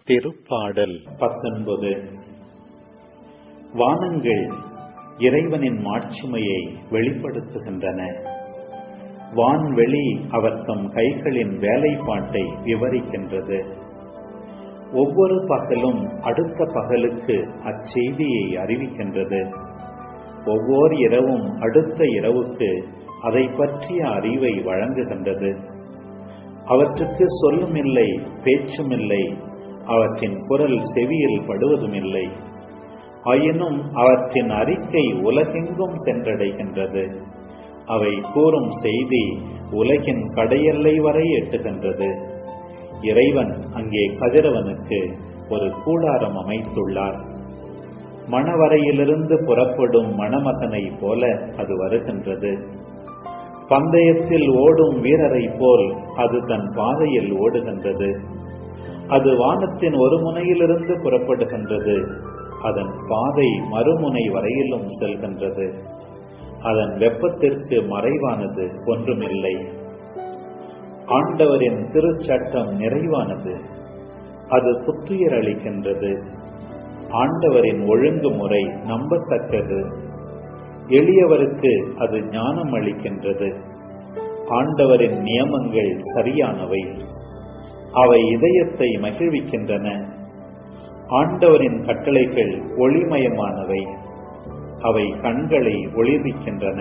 திருப்பாடல் பத்தொன்பது வானங்கள் இறைவனின் மாட்சிமையை வெளிப்படுத்துகின்றன வான்வெளி அவர் தம் கைகளின் வேலைப்பாட்டை விவரிக்கின்றது ஒவ்வொரு பகலும் அடுத்த பகலுக்கு அச்செய்தியை அறிவிக்கின்றது ஒவ்வொரு இரவும் அடுத்த இரவுக்கு அதை பற்றிய அறிவை வழங்குகின்றது அவற்றுக்கு சொல்லுமில்லை பேச்சுமில்லை அவற்றின் குரல் செவியில் படுவதுமில்லை ஆயினும் அவற்றின் அறிக்கை உலகெங்கும் சென்றடைகின்றது அவை கூறும் செய்தி உலகின் கடையெல்லை வரை எட்டுகின்றது இறைவன் அங்கே கதிரவனுக்கு ஒரு கூடாரம் அமைத்துள்ளார் மணவரையிலிருந்து புறப்படும் மணமகனை போல அது வருகின்றது பந்தயத்தில் ஓடும் வீரரை போல் அது தன் பாதையில் ஓடுகின்றது அது வானத்தின் ஒரு முனையிலிருந்து புறப்படுகின்றது அதன் பாதை மறுமுனை வரையிலும் செல்கின்றது அதன் வெப்பத்திற்கு மறைவானது ஒன்றுமில்லை ஆண்டவரின் திருச்சட்டம் நிறைவானது அது புத்துயிர் அளிக்கின்றது ஆண்டவரின் ஒழுங்குமுறை நம்பத்தக்கது எளியவருக்கு அது ஞானம் அளிக்கின்றது ஆண்டவரின் நியமங்கள் சரியானவை அவை இதயத்தை மகிழ்விக்கின்றன ஆண்டவரின் கட்டளைகள் ஒளிமயமானவை அவை கண்களை ஒளிர்விக்கின்றன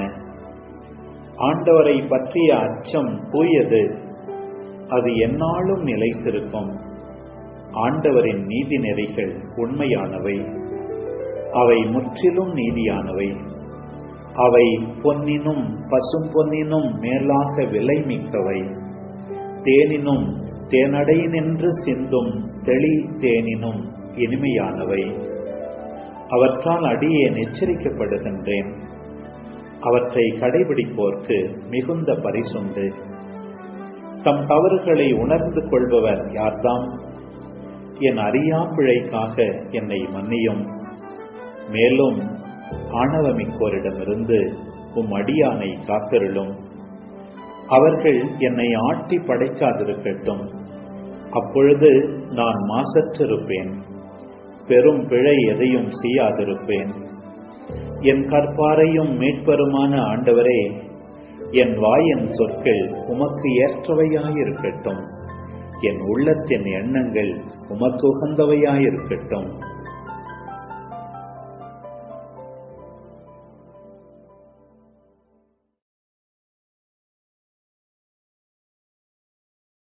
ஆண்டவரை பற்றிய அச்சம் தூயது அது எந்நாளும் நிலைத்திருக்கும் ஆண்டவரின் நீதி நெறிகள் உண்மையானவை அவை முற்றிலும் நீதியானவை அவை பொன்னினும் பசும் பொன்னினும் மேலாக விலை மிக்கவை தேனினும் தேனடை நின்று சிந்தும் தெளி தேனினும் இனிமையானவை அவற்றால் அடியேன் எச்சரிக்கப்படுகின்றேன் அவற்றை கடைபிடிப்போர்க்கு மிகுந்த பரிசுண்டு தம் தவறுகளை உணர்ந்து கொள்பவர் யார்தாம் என் அறியா பிழைக்காக என்னை மன்னியும் மேலும் ஆணவமிக்கோரிடமிருந்து உம் அடியானை காத்தருளும் அவர்கள் என்னை ஆட்டி படைக்காதிருக்கட்டும் அப்பொழுது நான் மாசற்றிருப்பேன் பெரும் பிழை எதையும் செய்யாதிருப்பேன் என் கற்பாரையும் மீட்பருமான ஆண்டவரே என் வாயின் சொற்கள் உமக்கு ஏற்றவையாயிருக்கட்டும் என் உள்ளத்தின் எண்ணங்கள் உமக்கு உகந்தவையாயிருக்கட்டும்